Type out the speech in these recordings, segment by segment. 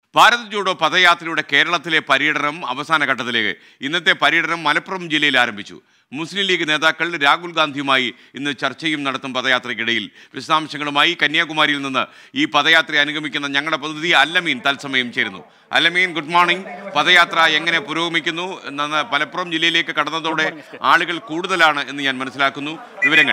ഭാരത് ജോഡോ പദയാത്രയുടെ കേരളത്തിലെ പര്യടനം അവസാന ഘട്ടത്തിലേക്ക് ഇന്നത്തെ പര്യടനം മലപ്പുറം ജില്ലയിൽ ആരംഭിച്ചു മുസ്ലിം ലീഗ് നേതാക്കൾ രാഹുൽ ഗാന്ധിയുമായി ഇന്ന് ചർച്ചയും നടത്തും പദയാത്രയ്ക്കിടയിൽ വിശദാംശങ്ങളുമായി കന്യാകുമാരിയിൽ നിന്ന് ഈ പദയാത്രയെ അനുഗമിക്കുന്ന ഞങ്ങളുടെ പ്രതിനിധി അല്ലമീൻ തത്സമയം ചേരുന്നു അല്ലമീൻ ഗുഡ് മോർണിംഗ് പദയാത്ര എങ്ങനെ പുരോഗമിക്കുന്നു എന്ന മലപ്പുറം ജില്ലയിലേക്ക് കടന്നതോടെ ആളുകൾ കൂടുതലാണ് എന്ന് ഞാൻ മനസ്സിലാക്കുന്നു വിവരങ്ങൾ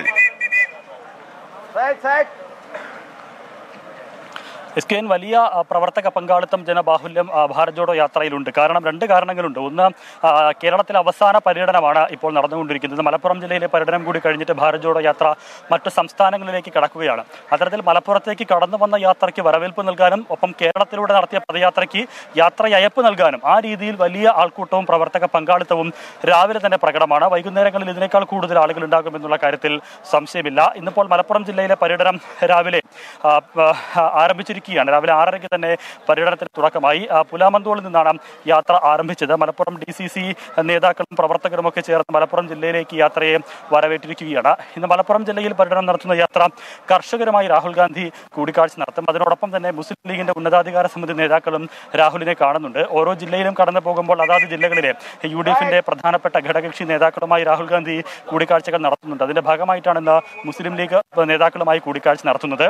എസ് കെ എൻ വലിയ ആ, പ്രവർത്തക പങ്കാളിത്തം ജനബാഹുല്യം ആ, ഭാരത് ജോഡോ യാത്രയിലുണ്ട് കാരണം രണ്ട് കാരണങ്ങളുണ്ട് ഒന്ന് ആ, കേരളത്തിലെ അവസാന പര്യടനമാണ് ഇപ്പോൾ നടന്നുകൊണ്ടിരിക്കുന്നത് മലപ്പുറം ജില്ലയിലെ പര്യടനം കൂടി കഴിഞ്ഞിട്ട് ഭാരത് ജോഡോ യാത്ര മറ്റു സംസ്ഥാനങ്ങളിലേക്ക് കടക്കുകയാണ് അത്തരത്തിൽ മലപ്പുറത്തേക്ക് കടന്നു വന്ന യാത്രയ്ക്ക് വരവേൽപ്പ് നൽകാനും ഒപ്പം കേരളത്തിലൂടെ നടത്തിയ പദയാത്രയ്ക്ക് യാത്രയയപ്പ് നൽകാനും ആ രീതിയിൽ വലിയ ആൾക്കൂട്ടവും പ്രവർത്തക പങ്കാളിത്തവും രാവിലെ തന്നെ പ്രകടമാണ് വൈകുന്നേരങ്ങളിൽ ഇതിനേക്കാൾ കൂടുതൽ ആളുകൾ ഉണ്ടാകുമെന്നുള്ള കാര്യത്തിൽ സംശയമില്ല ഇന്നിപ്പോൾ മലപ്പുറം ജില്ലയിലെ പര്യടനം രാവിലെ ആ, ആ, ആരംഭിച്ചിരിക്കുകയാണ് രാവിലെ ആറരയ്ക്ക് തന്നെ പര്യടനത്തിന് തുടക്കമായി ആ, പുലാമന്തോളിൽ നിന്നാണ് യാത്ര ആരംഭിച്ചത് മലപ്പുറം ഡി സി സി നേതാക്കളും പ്രവർത്തകരും ഒക്കെ ചേർന്ന് മലപ്പുറം ജില്ലയിലേക്ക് യാത്രയെ വരവേറ്റിരിക്കുകയാണ് ഇന്ന് മലപ്പുറം ജില്ലയിൽ പര്യടനം നടത്തുന്ന യാത്ര കർഷകരുമായി രാഹുൽ ഗാന്ധി കൂടിക്കാഴ്ച നടത്തും അതിനോടൊപ്പം തന്നെ മുസ്ലിം ലീഗിന്റെ ഉന്നതാധികാര സമിതി നേതാക്കളും രാഹുലിനെ കാണുന്നുണ്ട് ഓരോ ജില്ലയിലും കടന്നു പോകുമ്പോൾ അതാത് ജില്ലകളിലെ യു ഡി എഫിന്റെ പ്രധാനപ്പെട്ട ഘടകകക്ഷി നേതാക്കളുമായി രാഹുൽ ഗാന്ധി കൂടിക്കാഴ്ചകൾ നടത്തുന്നുണ്ട് അതിന്റെ ഭാഗമായിട്ടാണ് ഇന്ന് മുസ്ലിം ലീഗ് നേതാക്കളുമായി കൂടിക്കാഴ്ച നടത്തുന്നത്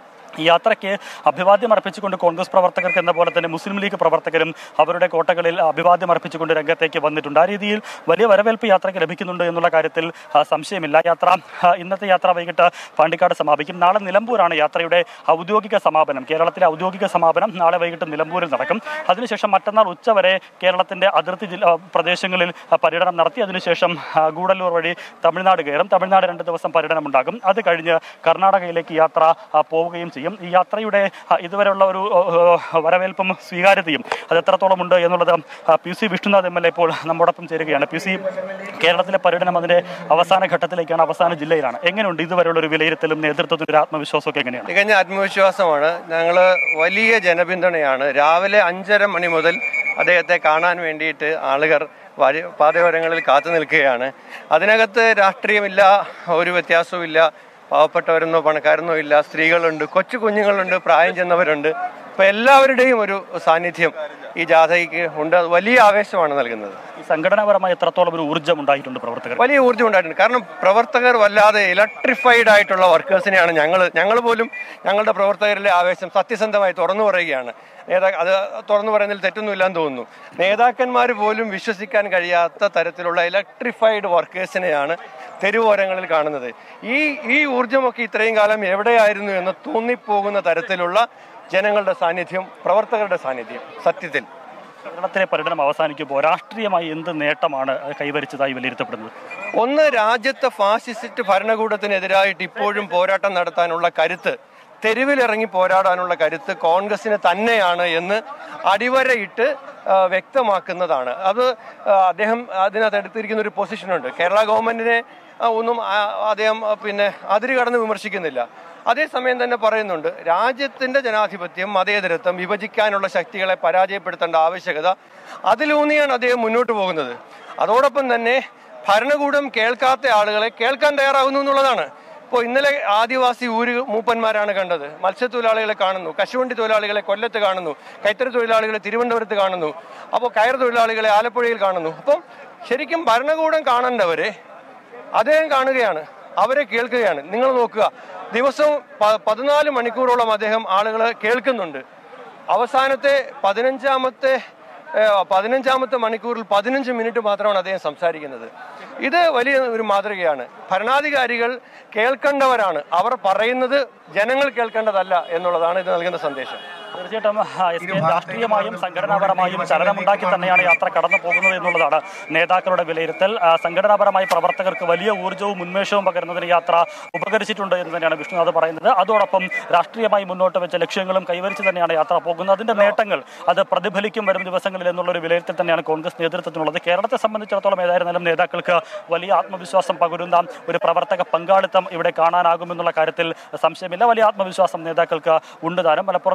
ഈ യാത്രയ്ക്ക് അഭിവാദ്യം അർപ്പിച്ചുകൊണ്ട് കോൺഗ്രസ് പ്രവർത്തകർക്ക് എന്ന പോലെ തന്നെ മുസ്ലിം ലീഗ് പ്രവർത്തകരും അവരുടെ കോട്ടകളിൽ അഭിവാദ്യം അർപ്പിച്ചുകൊണ്ട് രംഗത്തേക്ക് വന്നിട്ടുണ്ട് ആ രീതിയിൽ വലിയ വരവേൽപ്പ് യാത്രയ്ക്ക് ലഭിക്കുന്നുണ്ട് എന്നുള്ള കാര്യത്തിൽ ആ, സംശയമില്ല യാത്ര ആ, ഇന്നത്തെ യാത്ര വൈകിട്ട് പാണ്ടിക്കാട് സമാപിക്കും നാളെ നിലമ്പൂരാണ് യാത്രയുടെ ഔദ്യോഗിക സമാപനം കേരളത്തിലെ ഔദ്യോഗിക സമാപനം നാളെ വൈകിട്ട് നിലമ്പൂരിൽ നടക്കും അതിനുശേഷം മറ്റന്നാൾ ഉച്ചവരെ കേരളത്തിന്റെ അതിർത്തി ജില്ല ആ, പ്രദേശങ്ങളിൽ ആ, പര്യടനം നടത്തി അതിനുശേഷം ആ, ഗൂഡല്ലൂർ വഴി തമിഴ്നാട് കയറും തമിഴ്നാട് രണ്ട് ദിവസം പര്യടനം ഉണ്ടാകും അത് കഴിഞ്ഞ് കർണാടകയിലേക്ക് യാത്ര ആ, പോവുകയും ചെയ്യും ഈ യാത്രയുടെ ആ, ഇതുവരെയുള്ള ഒരു ആ, ആ, വരവേൽപ്പും സ്വീകാര്യതയും അത് എത്രത്തോളം ഉണ്ട് എന്നുള്ളത് ആ, P C Vishnunath M L A ഇപ്പോൾ നമ്മോടൊപ്പം ചേരുകയാണ് പി സി കേരളത്തിലെ പര്യടനം അതിന്റെ അവസാന ഘട്ടത്തിലേക്കാണ് അവസാന ജില്ലയിലാണ് എങ്ങനെയുണ്ട് ഇതുവരെയുള്ള ഒരു വിലയിരുത്തലും നേതൃത്വത്തിന്റെ ഒരു ആത്മവിശ്വാസമൊക്കെ എങ്ങനെയാണ് തികഞ്ഞ ആത്മവിശ്വാസമാണ് ഞങ്ങൾ വലിയ ജനപിന്തുണയാണ് രാവിലെ അഞ്ചര മണി മുതൽ അദ്ദേഹത്തെ കാണാൻ വേണ്ടിയിട്ട് ആളുകൾ വരി- പാതയോരങ്ങളിൽ കാത്തു നിൽക്കുകയാണ് അതിനകത്ത് രാഷ്ട്രീയമില്ല ഒരു വ്യത്യാസവും ഇല്ല പാവപ്പെട്ടവരെന്നോ പണക്കാരെന്നോ ഇല്ല സ്ത്രീകളുണ്ട് കൊച്ചു കുഞ്ഞുങ്ങളുണ്ട് പ്രായം ചെന്നവരുണ്ട് ഇപ്പൊ എല്ലാവരുടെയും ഒരു സാന്നിധ്യം ഈ ജാഥയ്ക്ക് ഉണ്ട് അത് വലിയ ആവേശമാണ് നൽകുന്നത് ഈ സംഘടനാപരമായി എത്രത്തോളം ഒരു ഊർജ്ജം ഉണ്ടായിട്ടുണ്ട് പ്രവർത്തകർ വലിയ ഊർജ്ജം ഉണ്ടായിട്ടുണ്ട് കാരണം പ്രവർത്തകർ വല്ലാതെ ഇലക്ട്രിഫൈഡ് ആയിട്ടുള്ള വർക്കേഴ്സിനെയാണ് ഞങ്ങൾ ഞങ്ങൾ പോലും ഞങ്ങളുടെ പ്രവർത്തകരിലെ ആവേശം സത്യസന്ധമായി തുറന്നു പറയുകയാണ് നേതാ അത് തുറന്നു പറയുന്നതിൽ തെറ്റൊന്നുമില്ലാന്ന് തോന്നുന്നു നേതാക്കന്മാർ പോലും വിശ്വസിക്കാൻ കഴിയാത്ത തരത്തിലുള്ള ഇലക്ട്രിഫൈഡ് വർക്കേഴ്സിനെയാണ് തെരുവോരങ്ങളിൽ കാണുന്നത് ഈ ഈ ഊർജ്ജമൊക്കെ ഇത്രയും കാലം എവിടെയായിരുന്നു എന്ന് തോന്നിപ്പോകുന്ന തരത്തിലുള്ള ജനങ്ങളുടെ സാന്നിധ്യം പ്രവർത്തകരുടെ സാന്നിധ്യം സത്യത്തിൽ കേരളത്തിലെ പര്യടനം അവസാനിക്കുമ്പോൾ രാഷ്ട്രീയമായി എന്ത് നേട്ടമാണ് കൈവരിച്ചതായി വിലയിരുത്തപ്പെടുന്നത് ഒന്ന് രാജ്യത്തെ ഫാസിസ്റ്റ് ഭരണകൂടത്തിനെതിരായിട്ട് ഇപ്പോഴും പോരാട്ടം നടത്താനുള്ള കരുത്ത് തെരുവിലിറങ്ങി പോരാടാനുള്ള കരുത്ത് കോൺഗ്രസിന് തന്നെയാണ് എന്ന് അടിവരയിട്ട് ആ, വ്യക്തമാക്കുന്നതാണ് അത് ആ, അദ്ദേഹം അതിനകത്ത് എടുത്തിരിക്കുന്ന ഒരു പൊസിഷനുണ്ട് കേരള ഗവൺമെന്റിനെ ആ, ഒന്നും ആ, അദ്ദേഹം ആ, പിന്നെ അതിര് കടന്ന് വിമർശിക്കുന്നില്ല അതേസമയം തന്നെ പറയുന്നുണ്ട് രാജ്യത്തിന്റെ ജനാധിപത്യം മതേതരത്വം വിഭജിക്കാനുള്ള ശക്തികളെ പരാജയപ്പെടുത്തേണ്ട ആവശ്യകത അതിലൂന്നിയാണ് അദ്ദേഹം മുന്നോട്ട് പോകുന്നത് അതോടൊപ്പം തന്നെ ഭരണകൂടം കേൾക്കാത്ത ആളുകളെ കേൾക്കാൻ തയ്യാറാകുന്നു എന്നുള്ളതാണ് ഇപ്പോൾ ഇന്നലെ ആദിവാസി ഊര് മൂപ്പന്മാരാണ് കണ്ടത് മത്സ്യത്തൊഴിലാളികളെ കാണുന്നു കശുവണ്ടി തൊഴിലാളികളെ കൊല്ലത്ത് കാണുന്നു കൈത്തറി തൊഴിലാളികളെ തിരുവനന്തപുരത്ത് കാണുന്നു അപ്പോൾ കയർ തൊഴിലാളികളെ ആലപ്പുഴയിൽ കാണുന്നു അപ്പം ശരിക്കും ഭരണകൂടം കാണേണ്ടവരെ അദ്ദേഹം കാണുകയാണ് അവരെ കേൾക്കുകയാണ് നിങ്ങൾ നോക്കുക ദിവസവും പ- പതിനാല് മണിക്കൂറോളം അദ്ദേഹം ആളുകളെ കേൾക്കുന്നുണ്ട് അവസാനത്തെ പതിനഞ്ചാമത്തെ ഏഹ്, പതിനഞ്ചാമത്തെ മണിക്കൂറിൽ പതിനഞ്ച് മിനിറ്റ് മാത്രമാണ് അദ്ദേഹം സംസാരിക്കുന്നത് ഇത് വലിയ ഒരു മാതൃകയാണ് ഭരണാധികാരികൾ കേൾക്കേണ്ടവരാണ് അവർ പറയുന്നത് ജനങ്ങൾ കേൾക്കേണ്ടതല്ല എന്നുള്ളതാണ് ഇത് നൽകുന്ന സന്ദേശം തീർച്ചയായിട്ടും ആ, എസ് കെ രാഷ്ട്രീയമായും സംഘടനാപരമായും ചലനമുണ്ടാക്കി തന്നെയാണ് യാത്ര കടന്നു പോകുന്നത് എന്നുള്ളതാണ് നേതാക്കളുടെ വിലയിരുത്തൽ ആ, സംഘടനാപരമായി പ്രവർത്തകർക്ക് വലിയ ഊർജ്ജവും ഉന്മേഷവും പകരുന്നതിന് യാത്ര ഉപകരിച്ചിട്ടുണ്ട് എന്ന് തന്നെയാണ് വിഷ്ണുനാഥ് പറയുന്നത് അതോടൊപ്പം രാഷ്ട്രീയമായി മുന്നോട്ട് വെച്ച ലക്ഷ്യങ്ങളും കൈവരിച്ച് തന്നെയാണ് യാത്ര പോകുന്നത് അതിന്റെ നേട്ടങ്ങൾ അത് പ്രതിഫലിക്കും വരും ദിവസങ്ങളിൽ എന്നുള്ള ഒരു വിലയിരുത്തൽ തന്നെയാണ് കോൺഗ്രസ് നേതൃത്വത്തിനുള്ളത് കേരളത്തെ സംബന്ധിച്ചിടത്തോളം ഏതായിരുന്നാലും നേതാക്കൾക്ക് വലിയ ആത്മവിശ്വാസം പകരുന്ന ഒരു പ്രവർത്തക പങ്കാളിത്തം ഇവിടെ കാണാനാകുമെന്നുള്ള കാര്യത്തിൽ സംശയമില്ല വലിയ ആത്മവിശ്വാസം നേതാക്കൾക്ക് ഉണ്ട് താനും മലപ്പുറം ജില്ലയിലെ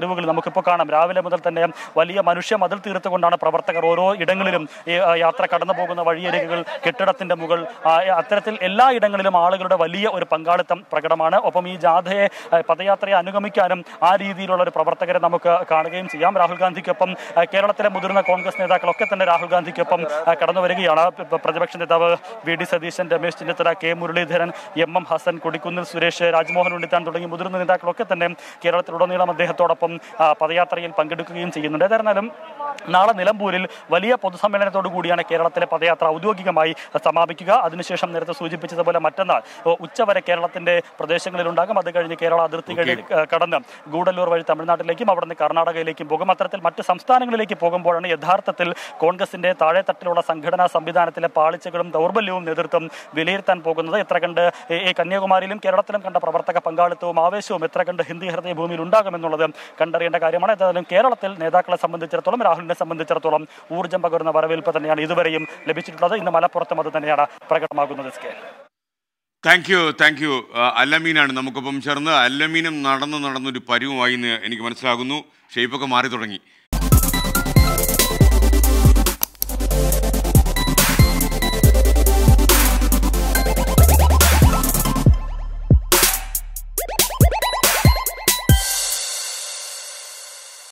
തെരുവുകളിൽ നമുക്കിപ്പോൾ കാണാം രാവിലെ മുതൽ തന്നെ വലിയ മനുഷ്യ മതിൽ തീർത്തുകൊണ്ടാണ് പ്രവർത്തകർ ഓരോ ഇടങ്ങളിലും ഈ ആ, യാത്ര കടന്നു പോകുന്ന വഴിയരികുകൾ കെട്ടിടത്തിന്റെ മുകൾ ആ, അത്തരത്തിൽ എല്ലാ ഇടങ്ങളിലും ആളുകളുടെ വലിയ ഒരു പങ്കാളിത്തം പ്രകടമാണ് ഒപ്പം ഈ ജാഥയെ ആ, പദയാത്രയെ അനുഗമിക്കാനും ആ രീതിയിലുള്ള ഒരു പ്രവർത്തകരെ നമുക്ക് കാണുകയും ചെയ്യാം രാഹുൽ ഗാന്ധിക്കൊപ്പം ആ, കേരളത്തിലെ മുതിർന്ന കോൺഗ്രസ് നേതാക്കളൊക്കെ തന്നെ രാഹുൽ ഗാന്ധിക്കൊപ്പം ആ, കടന്നു വരികയാണ് ഇപ്പ- പ്രതിപക്ഷ നേതാവ് വി ഡി സതീശൻ രമേശ് ചെന്നിത്തല കെ മുരളീധരൻ എം എം ഹസൻ കൊടിക്കുന്നിൽ സുരേഷ് രാജ്മോഹൻ ഉണ്ണിത്താൻ തുടങ്ങിയ മുതിർന്ന നേതാക്കളൊക്കെ തന്നെ കേരളത്തിലുടനീളം അദ്ദേഹത്തോടൊപ്പം ആ, പദയാത്രയിൽ പങ്കെടുക്കുകയും ചെയ്യുന്നുണ്ട് ഏതായിരുന്നാലും നാളെ നിലമ്പൂരിൽ വലിയ പൊതുസമ്മേളനത്തോടു കൂടിയാണ് കേരളത്തിലെ പദയാത്ര ഔദ്യോഗികമായി സമാപിക്കുക അതിനുശേഷം നേരത്തെ സൂചിപ്പിച്ചതുപോലെ മറ്റന്നാൾ ഓ, ഉച്ചവരെ കേരളത്തിന്റെ പ്രദേശങ്ങളിലുണ്ടാകും അത് കഴിഞ്ഞ് കേരള അതിർത്തി കഴിഞ്ഞ് കടന്ന് ഗൂഡല്ലൂർ വഴി തമിഴ്നാട്ടിലേക്കും അവിടെ നിന്ന് കർണാടകയിലേക്കും പോകും അത്തരത്തിൽ മറ്റ് സംസ്ഥാനങ്ങളിലേക്ക് പോകുമ്പോഴാണ് യഥാർത്ഥത്തിൽ കോൺഗ്രസിന്റെ താഴെത്തട്ടിലുള്ള സംഘടനാ സംവിധാനത്തിലെ പാളിച്ചകളും ദൗർബല്യവും നേതൃത്വം വിലയിരുത്താൻ പോകുന്നത് എത്ര കണ്ട് ഈ ഈ കന്യാകുമാരിയിലും കേരളത്തിലും കണ്ട പ്രവർത്തക പങ്കാളിത്തവും ആവേശവും എത്ര കണ്ട് ഹിന്ദി ഹൃദയ ഭൂമിയിൽ ഉണ്ടാകുമെന്നുള്ളത് കണ്ടറിയേണ്ട കാര്യമാണ് ഏതായാലും കേരളത്തിൽ നേതാക്കളെ സംബന്ധിച്ചിടത്തോളം രാഹുലിനെ സംബന്ധിച്ചിടത്തോളം ഊർജ്ജം പകരുന്ന വരവേൽപ്പ് തന്നെയാണ് ഇതുവരെയും ലഭിച്ചിട്ടുള്ളത് ഇന്ന് മലപ്പുറത്തും അത് തന്നെയാണ് പ്രകടമാകുന്നത് scale thank you thank you അല്ലമീനാണ് നമുക്കൊപ്പം ചേർന്ന് അല്ലമീനും നടന്ന് നടന്നൊരു പരുവമായി എന്ന് എനിക്ക് മനസ്സിലാകുന്നു ഷെയ്പ്പൊക്കെ മാറി തുടങ്ങി